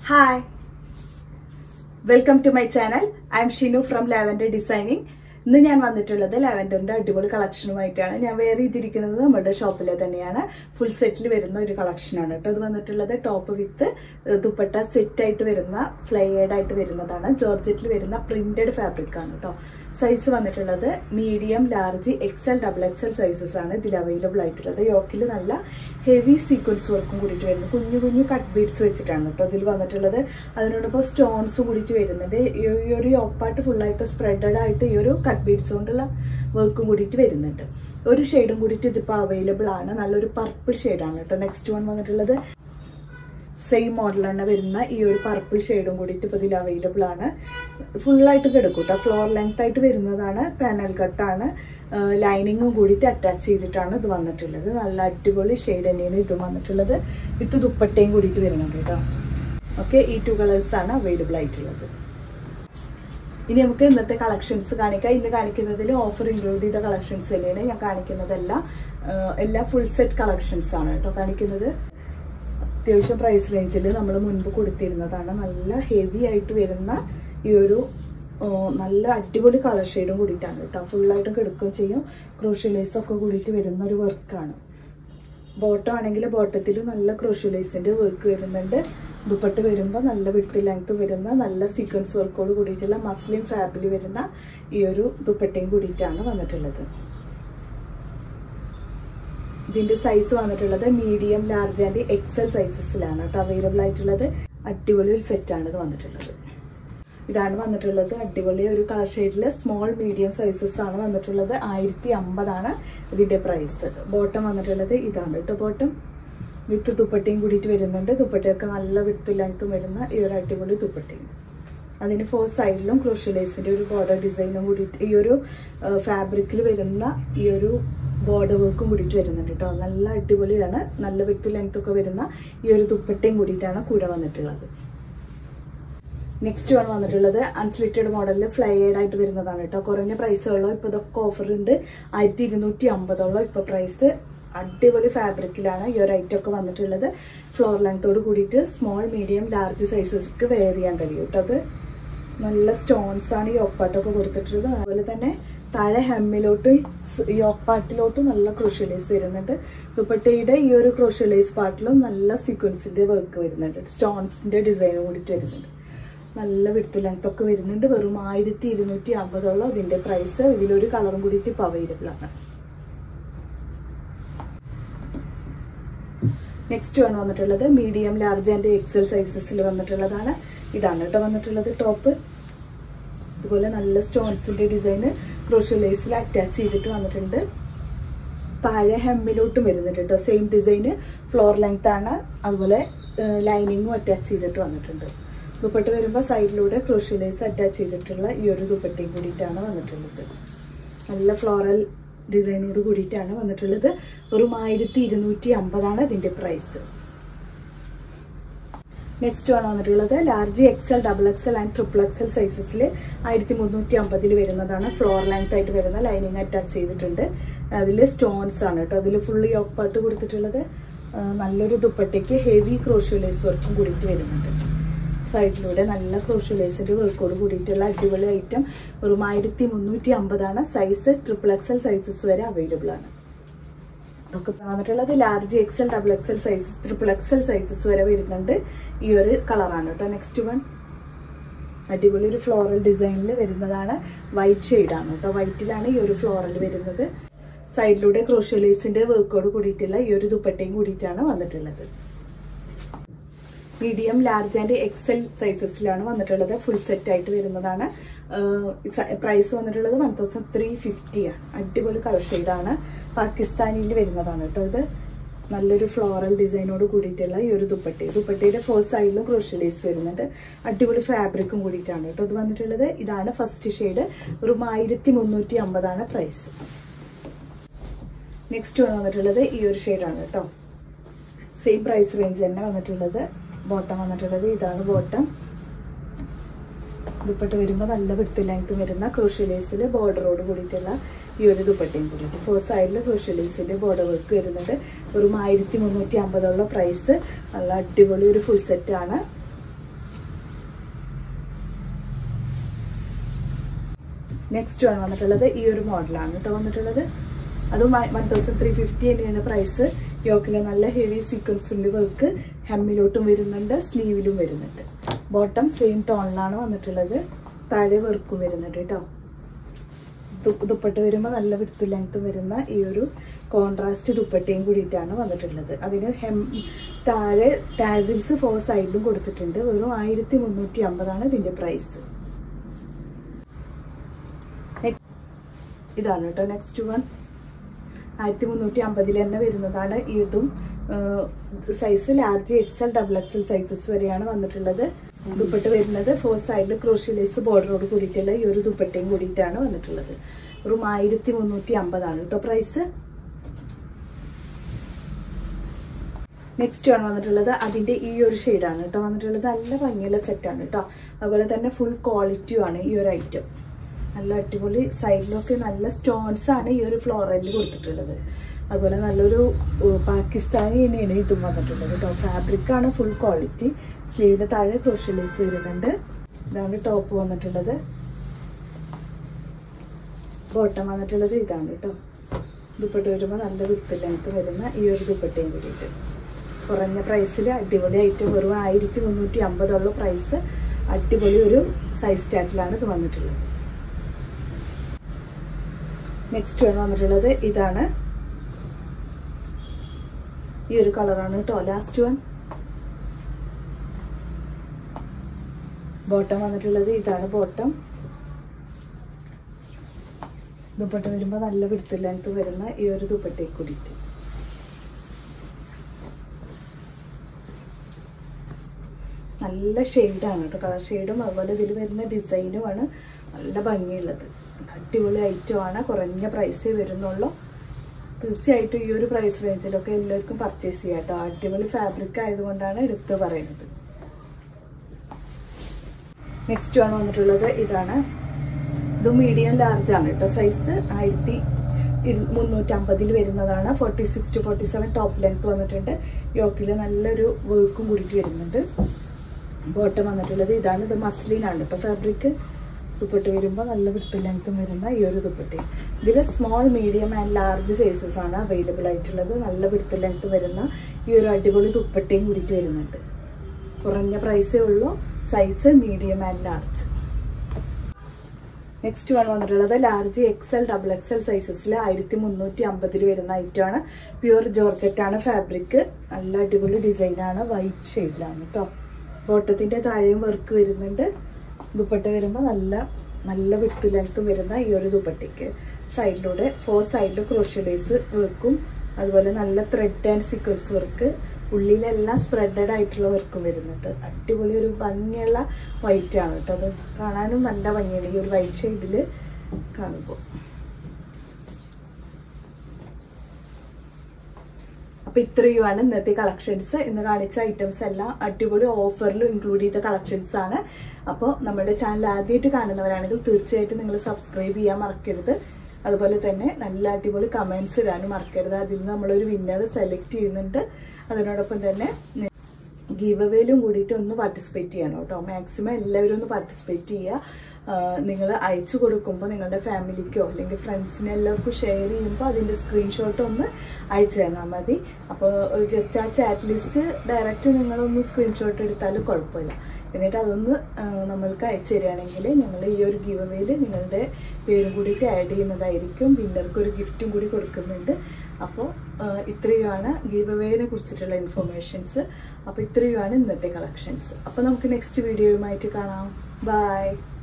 hi welcome to my channel I am Shinu from lavender designing ഇന്ന് ഞാൻ വന്നിട്ടുള്ളത് ലാവൻഡറിന്റെ അടിപൊളി കളക്ഷനുമായിട്ടാണ് ഞാൻ വെയർ ചെയ്തിരിക്കുന്നത് നമ്മുടെ ഷോപ്പിലെ തന്നെയാണ് ഫുൾ സെറ്റിൽ വരുന്ന ഒരു കളക്ഷനാണ് കേട്ടോ ഇത് വന്നിട്ടുള്ളത് ടോപ്പ് വിത്ത് ദുപ്പട്ട സെറ്റ് ആയിട്ട് വരുന്ന ഫ്ലൈഡ് ആയിട്ട് വരുന്നതാണ് ജോർജറ്റിൽ വരുന്ന പ്രിന്റഡ് ഫാബ്രിക് ആണ് കേട്ടോ സൈസ് വന്നിട്ടുള്ളത് medium large XL double XL sizes ആണ് ഇതിൽ അവൈലബിൾ ആയിട്ടുള്ളത് യോക്കിൽ നല്ല ഹെവി സീക്വൻസ് വർക്കും കൂടിയിട്ട് വരുന്നു കുഞ്ഞു കുഞ്ഞു കട്ട് ബീഡ്സ് വെച്ചിട്ടാണ് കേട്ടോ ഇതിൽ വന്നിട്ടുള്ളത് അതിനോടൊപ്പം സ്റ്റോൺസ് കൂടിയിട്ട് വരുന്നുണ്ട് ഈ ഈ ഒരു യോക്ക് പാർട്ട് ഫുള്ളായിട്ട് സ്പ്രെഡഡ് ആയിട്ട് ഈ ഒരു കട്ട് ബീഡ്സ് കൊണ്ടുള്ള വർക്കും കൂടിയിട്ട് വരുന്നുണ്ട് ഒരു ഷെയ്ഡും കൂടിയിട്ട് ഇതിപ്പോൾ അവൈലബിൾ ആണ് നല്ലൊരു പർപ്പിൾ ഷെയ്ഡാണ് കേട്ടോ നെക്സ്റ്റ് വൺ വന്നിട്ടുള്ളത് സെയിം മോഡലാണ് വരുന്ന ഈ ഒരു പർപ്പിൾ ഷെയ്ഡും കൂടിയിട്ട് ഇപ്പോൾ ഇതിൽ അവൈലബിൾ ആണ് ഫുള്ളായിട്ട് കിടക്കും കേട്ടോ ഫ്ലോർ ലെങ്ത് ആയിട്ട് വരുന്നതാണ് പാനൽ കട്ടാണ് ലൈനിങ്ങും കൂടിയിട്ട് അറ്റാച്ച് ചെയ്തിട്ടാണ് ഇത് വന്നിട്ടുള്ളത് നല്ല അടിപൊളി ഷെയ്ഡ് തന്നെയാണ് ഇതും വന്നിട്ടുള്ളത് വിത്ത് ദുപ്പട്ടയും കൂടിയിട്ട് വരുന്നുണ്ട് കേട്ടോ ഓക്കെ ഈ ടു കളേഴ്സാണ് അവൈലബിൾ ആയിട്ടുള്ളത് ഇനി നമുക്ക് ഇന്നത്തെ കളക്ഷൻസ് കാണിക്കാം ഇന്ന് കാണിക്കുന്നതിൽ ഓഫർ ഇൻക്ലൂഡ് ചെയ്ത കളക്ഷൻസ് തന്നെയാണ് ഞാൻ കാണിക്കുന്നതെല്ലാം എല്ലാ ഫുൾ സെറ്റ് കളക്ഷൻസ് ആണ് കേട്ടോ കാണിക്കുന്നത് അത്യാവശ്യം പ്രൈസ് റേഞ്ചിൽ നമ്മൾ മുൻപ് കൊടുത്തിരുന്നതാണ് നല്ല ഹെവി ആയിട്ട് വരുന്ന ഈ ഒരു നല്ല അടിപൊളി കളർ ഷെയ്ഡും കൂടിയിട്ടാണ് കേട്ടോ ഫുള്ളായിട്ടും കിടക്കുകയും ചെയ്യും ക്രോഷ്യലൈസ് ഒക്കെ കൂടിയിട്ട് വരുന്ന ഒരു വർക്കാണ് ബോട്ടം ആണെങ്കിൽ ബോട്ടത്തിൽ നല്ല ക്രോഷ്യലൈസിൻ്റെ വർക്ക് വരുന്നുണ്ട് ദുപ്പട്ട് വരുമ്പോൾ നല്ല വിട്ട് ലെങ്ത് വരുന്ന നല്ല സീക്വൻസ് വർക്കോട് കൂടിയിട്ടുള്ള മസ്ലിൻ ഫാബിൽ വരുന്ന ഈ ഒരു ദുപ്പട്ടയും കൂടിയിട്ടാണ് വന്നിട്ടുള്ളത് ഇതിന്റെ സൈസ് വന്നിട്ടുള്ളത് മീഡിയം ലാർജ് ആൻഡ് എക്സൽ സൈസസിലാണ് കേട്ടോ അവൈലബിൾ ആയിട്ടുള്ളത് അടിപൊളി ഒരു സെറ്റാണ് ഇത് വന്നിട്ടുള്ളത് ഇതാണ് വന്നിട്ടുള്ളത് അടിപൊളി ഒരു കളർ ഷെയ്ഡിൽ സ്മോൾ മീഡിയം സൈസസ് ആണ് വന്നിട്ടുള്ളത് ആയിരത്തി അമ്പതാണ് ഇതിന്റെ പ്രൈസ് ബോട്ടം വന്നിട്ടുള്ളത് ഇതാണ് കേട്ടോ ബോട്ടം വിത്ത് ദുപ്പട്ടയും കൂടിയിട്ട് വരുന്നുണ്ട് ദുപ്പട്ടയൊക്കെ നല്ല വിത്ത് ലെങ്ത്തും വരുന്ന ഈ ഒരു അടിപൊളി ദുപ്പട്ടയും അതിന് ഫോർ സൈഡിലും ക്രോഷ്യലൈസിന്റെ ഒരു ബോർഡർ ഡിസൈനും കൂടിയിട്ട് ഈ ഒരു ഫാബ്രിക്കിൽ വരുന്ന ഈ ഒരു ബോർഡർ വർക്കും കൂടിയിട്ട് വരുന്നുണ്ട് കേട്ടോ നല്ല അടിപൊളിയാണ് നല്ല വിത്ത് ലെങ്ത് ഒക്കെ വരുന്ന ഈ ഒരു ദുപ്പട്ടയും കൂടിയിട്ടാണ് കൂടെ വന്നിട്ടുള്ളത് നെക്സ്റ്റ് വൺ വന്നിട്ടുള്ളത് അൺസ്ലിറ്റഡ് മോഡലിൽ ഫ്ലൈഡ് ആയിട്ട് വരുന്നതാണ് കേട്ടോ കുറഞ്ഞ പ്രൈസുള്ളൂ ഇപ്പോൾ ഇതൊക്കെ ഓഫർ ഉണ്ട് ആയിരത്തി ഇരുന്നൂറ്റി അമ്പതോളം ഇപ്പോൾ പ്രൈസ് അടിപൊളി ഫാബ്രിക്കിലാണ് ഈ ഒരു ഐറ്റം ഒക്കെ വന്നിട്ടുള്ളത് ഫ്ലോർ ലെങ്ത്തോട് കൂടിയിട്ട് സ്മോൾ മീഡിയം ലാർജ് സൈസസ്ക്ക് വെയർ ചെയ്യാൻ കഴിയും കേട്ടോ അത് നല്ല സ്റ്റോൺസ് ആണ് ഈ ഒപ്പാട്ടൊക്കെ കൊടുത്തിട്ടുള്ളത് അതുപോലെ തന്നെ താഴെ ഹെമ്മിലോട്ട് യോക്ക് പാർട്ടിലോട്ട് നല്ല ക്രോഷ്യലൈസ് വരുന്നുണ്ട് ദുപ്പട്ടയുടെ ഈ ഒരു ക്രോഷ്യലൈസ് പാർട്ടിലും നല്ല സീക്വൻസിന്റെ വർക്ക് വരുന്നുണ്ട് സ്റ്റോൺസിന്റെ ഡിസൈനും കൂടിയിട്ട് വരുന്നുണ്ട് നല്ല വിട്ട് ലെങ്ത് ഒക്കെ വരുന്നുണ്ട് വെറും ആയിരത്തി ഇരുന്നൂറ്റി അമ്പതോളം ഇതിന്റെ പ്രൈസ് ഇതിലൊരു കളറും കൂടിയിട്ട് ഇപ്പൊ അവൈലബിൾ ആണ് നെക്സ്റ്റ് ആണ് വന്നിട്ടുള്ളത് മീഡിയം ലാർജ് ആൻഡ് എക്സൽ സൈസസിൽ വന്നിട്ടുള്ളതാണ് ഇതാണ് കേട്ടോ വന്നിട്ടുള്ളത് ടോപ്പ് ഇതുപോലെ നല്ല സ്റ്റോൺസിന്റെ ഡിസൈന് ക്രോഷ്യലൈസിൽ അറ്റാച്ച് ചെയ്തിട്ട് വന്നിട്ടുണ്ട് താഴെ ഹെമ്മിലോട്ടും വരുന്നുണ്ട് കേട്ടോ സെയിം ഡിസൈന് ഫ്ലോർ ലെങ്ത് ആണ് അതുപോലെ ലൈനിങ്ങും അറ്റാച്ച് ചെയ്തിട്ട് വന്നിട്ടുണ്ട് ദുപ്പട്ട വരുമ്പോൾ സൈഡിലൂടെ ക്രോഷ്യലൈസ് അറ്റാച്ച് ചെയ്തിട്ടുള്ള ഈ ഒരു ദുപ്പട്ടയും കൂടിയിട്ടാണ് വന്നിട്ടുള്ളത് നല്ല ഫ്ലോറൽ ഡിസൈനോട് കൂടിയിട്ടാണ് വന്നിട്ടുള്ളത് വെറും ആയിരത്തി ഇരുന്നൂറ്റി അമ്പതാണ് ഇതിന്റെ പ്രൈസ് നെക്സ്റ്റ് ആണ് വന്നിട്ടുള്ളത് large XL double XL and triple XL സൈസസിൽ ആയിരത്തി മുന്നൂറ്റി അമ്പതിൽ വരുന്നതാണ് ഫ്ലോർ ലെങ്ത് ആയിട്ട് വരുന്ന ലൈനിങ് അറ്റാച്ച് ചെയ്തിട്ടുണ്ട് അതിൽ സ്റ്റോൺസ് ആണ് കേട്ടോ അതിൽ ഫുള്ള് യോക്ക് പാട്ട് കൊടുത്തിട്ടുള്ളത് നല്ലൊരു ദുപ്പട്ടയ്ക്ക് ഹെവി ക്രോഷ്യലൈസ് വർക്കും കൂടിയിട്ട് വരുന്നുണ്ട് സൈഡിലൂടെ നല്ല ക്രോഷ്യലൈസിന്റെ വർക്കോട് കൂടിയിട്ടുള്ള അടിപൊളി ഐറ്റം വെറും ആയിരത്തി മുന്നൂറ്റി അമ്പതാണ് സൈസ് ട്രിപ്പിൾ എക്സൽ സൈസസ് വരെ അവൈലബിൾ ആണ് ഇതൊക്കെ വന്നിട്ടുള്ളത് large XL double XL sizes triple XL sizes വരെ വരുന്നുണ്ട് ഈ ഒരു കളറാണ് കേട്ടോ നെക്സ്റ്റ് വൺ അടിപൊളി ഒരു ഫ്ലോറൽ ഡിസൈനിൽ വരുന്നതാണ് വൈറ്റ് ഷെയ്ഡാണ് കേട്ടോ വൈറ്റിലാണ് ഈ ഒരു ഫ്ലോറൽ വരുന്നത് സൈഡിലൂടെ ക്രോഷ്യലൈസിന്റെ വർക്കോട് കൂടിയിട്ടുള്ള ഈ ഒരു ദുപ്പട്ടയും കൂടിയിട്ടാണ് വന്നിട്ടുള്ളത് മീഡിയം ലാർജ് ആൻഡ് എക്സൽ സൈസസിലാണ് വന്നിട്ടുള്ളത് ഫുൾ സെറ്റ് ആയിട്ട് വരുന്നതാണ് പ്രൈസ് വന്നിട്ടുള്ളത് വൺ തൗസൻഡ് ത്രീ ഫിഫ്റ്റിയാണ് അടിപൊളി കളർ ഷെയ്ഡാണ് പാകിസ്ഥാനിയിൽ വരുന്നതാണ് കേട്ടോ ഇത് നല്ലൊരു ഫ്ലോറൽ ഡിസൈനോട് കൂടിയിട്ടുള്ള ഈ ഒരു ദുപ്പട്ടി ദുപ്പട്ടയുടെ ഫോർ സൈഡിലും ക്രോഷ്യലൈസ് വരുന്നുണ്ട് അടിപൊളി ഫാബ്രിക്കും കൂടിയിട്ടാണ് കേട്ടോ ഇത് വന്നിട്ടുള്ളത് ഇതാണ് ഫസ്റ്റ് ഷെയ്ഡ് ഒരു ആയിരത്തി മുന്നൂറ്റി അമ്പതാണ് പ്രൈസ് നെക്സ്റ്റ് വന്നിട്ടുള്ളത് ഈ ഒരു ഷെയ്ഡാണ് കേട്ടോ സെയിം പ്രൈസ് റേഞ്ച് തന്നെ വന്നിട്ടുള്ളത് ബോട്ടം വന്നിട്ടുള്ളത് ഇതാണ് ബോട്ടം ദുപ്പട്ട വരുമ്പോൾ നല്ല വിടുത്ത് ലെങ്ത് വരുന്ന ക്രോഷ്യലൈസിൽ ബോർഡറോട് കൂടിയിട്ടുള്ള ഈ ഒരു ദുപ്പട്ടയും കൂടിയിട്ട് ഫോർ സൈഡിൽ ക്രോഷ്യലൈസിന്റെ ബോർഡർ വർക്ക് വരുന്നുണ്ട് ഒരു ആയിരത്തി മുന്നൂറ്റി അമ്പതുള്ള പ്രൈസ് നല്ല അടിപൊളി ഒരു ഫുൾ സെറ്റ് ആണ് നെക്സ്റ്റ് ആണ് വന്നിട്ടുള്ളത് ഈ ഒരു മോഡലാണ് കേട്ടോ വന്നിട്ടുള്ളത് അതും വൺ തൗസൻഡ് ത്രീ ഫിഫ്റ്റി തന്നെയാണ് പ്രൈസ് യോക്കിലെ നല്ല ഹെവി സീക്വൻസിൻ്റെ വർക്ക് ഹെമ്മിലോട്ടും വരുന്നുണ്ട് സ്ലീവിലും വരുന്നുണ്ട് ബോട്ടം സെയിം ടോണിലാണ് വന്നിട്ടുള്ളത് താഴെ വർക്കും വരുന്നുണ്ട് കേട്ടോ ദു- ദുപ്പട്ട വരുമ്പോൾ നല്ല വിടുത്ത് ലെങ്ത് വരുന്ന ഈ ഒരു കോൺട്രാസ്റ്റ് ദുപ്പട്ടയും കൂടിയിട്ടാണ് വന്നിട്ടുള്ളത് അതിന് ഹെം താഴെ ടാസിൽസ് ഫോർ സൈഡിലും കൊടുത്തിട്ടുണ്ട് വെറും ആയിരത്തി മുന്നൂറ്റി അമ്പതാണ് ഇതിന്റെ പ്രൈസ് ഇതാണ് കേട്ടോ നെക്സ്റ്റ് വൺ ആയിരത്തി മുന്നൂറ്റി അമ്പതിൽ തന്നെ വരുന്നതാണ് ഇതും size large XL double XL sizes വരെയാണ് വന്നിട്ടുള്ളത് ദുപ്പട്ട വരുന്നത് ഫോർ സൈഡിൽ ക്രോഷ്യലേസ് ബോർഡറോട് കൂടിയിട്ടുള്ള ഈ ഒരു ദുപ്പട്ടയും കൂടിയിട്ടാണ് വന്നിട്ടുള്ളത് വെറും ആയിരത്തി മുന്നൂറ്റി അമ്പതാണ് കേട്ടോ പ്രൈസ് നെക്സ്റ്റ് ആണ് വന്നിട്ടുള്ളത് അതിന്റെ ഈ ഒരു ഷെയ്ഡാണ് കേട്ടോ വന്നിട്ടുള്ളത് നല്ല ഭംഗിയുള്ള സെറ്റാണ് കേട്ടോ അതുപോലെ തന്നെ ഫുൾ ക്വാളിറ്റിയും ആണ് ഈ ഒരു ഐറ്റം നല്ല അടിപൊളി സൈഡിലൊക്കെ നല്ല സ്റ്റോൺസ് ആണ് ഈ ഒരു ഫ്ലോറലിൽ കൊടുത്തിട്ടുള്ളത് അതുപോലെ നല്ലൊരു ഉം, പാകിസ്ഥാനി തന്നെയാണ് ഇതും വന്നിട്ടുള്ളത് കേട്ടോ ഫാബ്രിക് ആണ് ഫുൾ ക്വാളിറ്റി സ്ലീവിന്റെ താഴെ ക്രോഷ്യലേസ് വരുന്നുണ്ട് ഇതാണ് ടോപ്പ് വന്നിട്ടുള്ളത് ബോട്ടം വന്നിട്ടുള്ളത് ഇതാണ് കേട്ടോ ദുപ്പട്ട വരുമ്പോൾ നല്ല വിത്ത് ലെങ്ത് വരുന്ന ഈ ഒരു ദുപ്പട്ടയും കൂടിയിട്ട് കുറഞ്ഞ പ്രൈസിൽ അടിപൊളി ഐറ്റം വെറും ആയിരത്തി മുന്നൂറ്റി അമ്പതുള്ള പ്രൈസ് അടിപൊളി ഒരു സൈസ് സ്റ്റാറ്റിലാണ് ഇത് വന്നിട്ടുള്ളത് നെക്സ്റ്റ് ആണ് വന്നിട്ടുള്ളത് ഇതാണ് ഈ ഒരു കളറാണ് കേട്ടോ ലാസ്റ്റ് വൺ ബോട്ടം വന്നിട്ടുള്ളത് ഇതാണ് ബോട്ടം ദുപ്പട്ട വരുമ്പോൾ നല്ല വിടുത്ത് ലെങ്ത് വരുന്ന ഈ ഒരു ദുപ്പട്ടയെ കൂടിയിട്ട് നല്ല ഷെയ്ഡാണ് കേട്ടോ കളർ ഷെയ്ഡും അതുപോലെ ഇതിൽ വരുന്ന ഡിസൈനുമാണ് നല്ല ഭംഗിയുള്ളത് അടിപൊളി ഐറ്റമാണ് കുറഞ്ഞ പ്രൈസേ വരുന്നുള്ളൂ തീർച്ചയായിട്ടും ഈ ഒരു പ്രൈസ് റേഞ്ചിലൊക്കെ എല്ലാവർക്കും പർച്ചേസ് ചെയ്യാം കേട്ടോ അടിപൊളി ഫാബ്രിക് ആയതുകൊണ്ടാണ് എടുത്ത് പറയുന്നത് നെക്സ്റ്റ് ആണ് വന്നിട്ടുള്ളത് ഇതാണ് ഇത് മീഡിയം ലാർജ് ആണ് കേട്ടോ സൈസ് ആയിരത്തി മുന്നൂറ്റമ്പതിൽ വരുന്നതാണ് forty six to forty seven top length വന്നിട്ടുണ്ട് യോക്കിൽ നല്ലൊരു വർക്കും കൂടിയിട്ട് വരുന്നുണ്ട് ബോട്ടം വന്നിട്ടുള്ളത് ഇതാണ് ഇത് മസ്ലിനാണ് കേട്ടോ ഫാബ്രിക് ദുപ്പട്ട വരുമ്പോൾ നല്ല വിട്ട് ലെങ്ത്തും വരുന്ന ഈ ഒരു ദുപ്പട്ടയും ഇതിൽ small medium and large sizes ആണ് അവൈലബിൾ ആയിട്ടുള്ളത് നല്ല വിടുത്ത് ലെങ്ത് വരുന്ന ഈ ഒരു അടിപൊളി ദുപ്പട്ടയും കൂടിയിട്ട് വരുന്നുണ്ട് കുറഞ്ഞ പ്രൈസേ ഉള്ളൂ size medium and large next one വന്നിട്ടുള്ളത് ലാർജ് എക്സൽ ഡബിൾ എക്സൽ സൈസസിൽ ആയിരത്തി മുന്നൂറ്റി അമ്പതിൽ വരുന്ന ഐറ്റമാണ് പ്യുവർ ജോർജറ്റ് ആണ് ഫാബ്രിക് നല്ല അടിപൊളി ഡിസൈനാണ് വൈറ്റ് ഷെയ്ഡിലാണ് കേട്ടോ ബോട്ടത്തിന്റെ താഴെയും വർക്ക് വരുന്നുണ്ട് ദുപ്പട്ട വരുമ്പോൾ നല്ല നല്ല വിട്ട് ലെങ്ത്തും വരുന്ന ഈ ഒരു ദുപ്പട്ടയ്ക്ക് സൈഡിലൂടെ ഫോർ സൈഡിൽ ക്രോഷ്യഡേസ് വർക്കും അതുപോലെ നല്ല ത്രെഡ് ആൻഡ് സീക്വൻസ് വർക്ക് ഉള്ളിലെല്ലാം സ്പ്രെഡഡ് ആയിട്ടുള്ള വർക്കും വരുന്നുണ്ട് അടിപൊളി ഒരു ഭംഗിയുള്ള വൈറ്റ് ആണ് കേട്ടോ അത് കാണാനും നല്ല ഭംഗിയാണ് ഈ ഒരു വൈറ്റ് ഷെയ്ഡിൽ കാണുമ്പോൾ അപ്പൊ ഇത്രയുമാണ് ഇന്നത്തെ കളക്ഷൻസ് ഇന്ന് കാണിച്ച ഐറ്റംസ് എല്ലാം അടിപൊളി ഓഫറിൽ ഇൻക്ലൂഡ് ചെയ്ത കളക്ഷൻസ് ആണ് അപ്പോൾ നമ്മുടെ ചാനൽ ആദ്യമായിട്ട് കാണുന്നവരാണെങ്കിൽ തീർച്ചയായിട്ടും നിങ്ങൾ സബ്സ്ക്രൈബ് ചെയ്യാൻ മറക്കരുത് അതുപോലെ തന്നെ നല്ല അടിപൊളി കമന്റ്സ് ഇടാനും മറക്കരുത് അതിൽ നിന്ന് നമ്മളൊരു വിന്നർ സെലക്ട് ചെയ്യുന്നുണ്ട് അതിനോടൊപ്പം തന്നെ ഗീവ് അവേയിലും കൂടിയിട്ട് ഒന്ന് പാർട്ടിസിപ്പേറ്റ് ചെയ്യണം കേട്ടോ മാക്സിമം എല്ലാവരും ഒന്ന് പാർട്ടിസിപ്പേറ്റ് ചെയ്യുക നിങ്ങൾ അയച്ചു കൊടുക്കുമ്പോൾ നിങ്ങളുടെ ഫാമിലിക്കോ അല്ലെങ്കിൽ ഫ്രണ്ട്സിന് എല്ലാവർക്കും ഷെയർ ചെയ്യുമ്പോൾ അതിൻ്റെ സ്ക്രീൻഷോട്ട് ഒന്ന് അയച്ചു തന്നാൽ മതി അപ്പോൾ ജസ്റ്റ് ആ ചാറ്റ് ലിസ്റ്റ് ഡയറക്റ്റ് നിങ്ങളൊന്ന് സ്ക്രീൻഷോട്ട് എടുത്താലും കുഴപ്പമില്ല എന്നിട്ട് അതൊന്ന് ആ, നമ്മൾക്ക് അയച്ചു തരികയാണെങ്കിൽ ഞങ്ങൾ ഈ ഒരു ഗീവ് അവേയിൽ നിങ്ങളുടെ പേരും കൂടിയിട്ട് ആഡ് ചെയ്യുന്നതായിരിക്കും വിന്നർക്ക് ഒരു ഗിഫ്റ്റും കൂടി കൊടുക്കുന്നുണ്ട് അപ്പോൾ ഇത്രയുമാണ് ഗീവ് അവേനെ കുറിച്ചിട്ടുള്ള ഇൻഫർമേഷൻസ് അപ്പോൾ ഇത്രയുമാണ് ഇന്നത്തെ കളക്ഷൻസ് അപ്പോൾ നമുക്ക് നെക്സ്റ്റ് വീഡിയോയുമായിട്ട് കാണാം ബൈ